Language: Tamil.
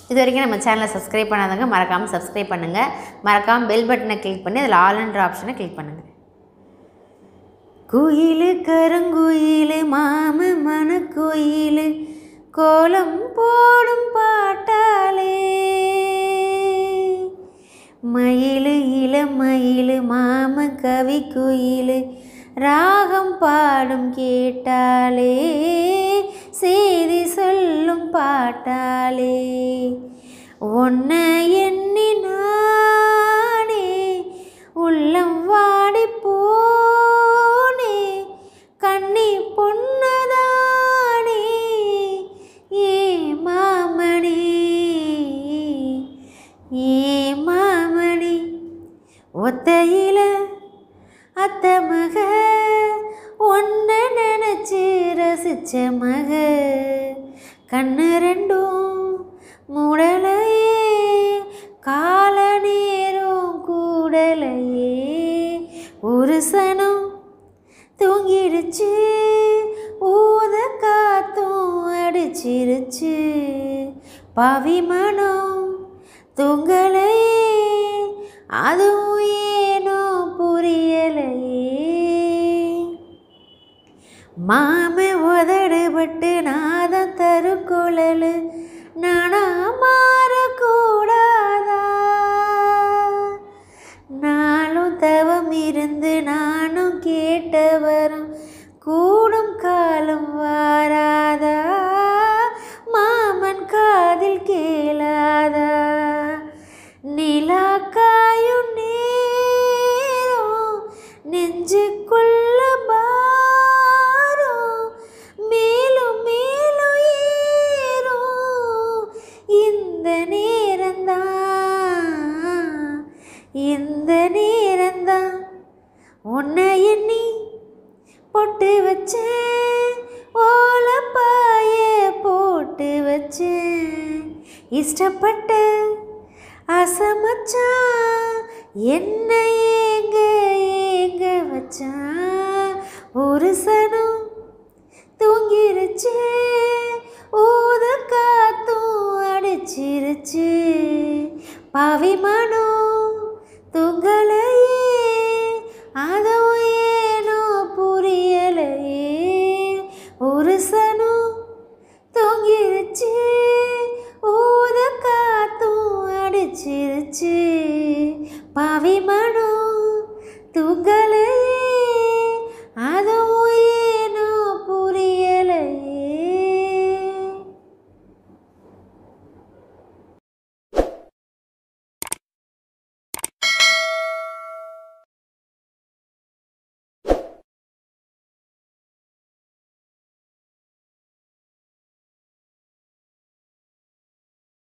இது வரைக்கும் நம்ம சேனலை சப்ஸ்கிரைப் பண்ணாதவங்க மறக்காமல் சப்ஸ்கிரைப் பண்ணுங்கள் மறக்காமல் பெல் பட்டனை கிளிக் பண்ணி அதில் ஆல்ன்ற ஆப்ஷனை கிளிக் பண்ணுங்கள் குயிலு கருங்குயிலு மாம மனக்குயிலு கோலம் போடும் பாட்டாலே மயிலு இளமயிலு மாம கவி குயிலு ராகம் பாடும் கேட்டாலே செய்தி சொல்லும் பாட்டாலே ஒன்ன எண்ணி நானே உள்ளம் வாடி போனே கண்ணி பொன்னதானே ஏ மாமணி ஏ மாமணி ஒத்தையில அத்த மக ஒன்ன நினைச்சு ரசிச்ச மக கண்ணு ரெண்டும் மூடலையே கால நேரம் கூடலையே ஒரு சனம் தூங்கிடுச்சு ஊத காத்தும் அடிச்சிருச்சு பவிமனம் தூங்கலையே அதுவும் ஏனோ புரியலையே மாம உதடுபட்டு நாதம் தருக்குழலு நானா மாறக்கூடாதா நாளும் தவம் இருந்து நானும் கேட்டவரும் கூடும் காலம் வாராதா மாமன் காதில் கேளாதா நிலா காயும் நேரம் நெஞ்சுக்குள்ள பாரம் மேலும் மேலும் ஏறும் இந்த நேரம்தான் இந்த நேரம்தான் உன்னை எண்ணி பொட்டு வச்சேன் ஓலப்பாய போட்டு வச்சேன் இஷ்டப்பட்ட அசமச்சான் என்ன ஏங்க ஏங்க வச்சான் ஒரு சனம் தூங்கிருச்சு ஊத காத்தும் அடிச்சிருச்சு பவிமனம் தூங்கலையே அதுவும் ஏனோ புரியலையே ஒரு சனம் தூங்கிருச்சு ஊத காத்தும் அடிச்சிருச்சு பவிமனம் தூங்கலையே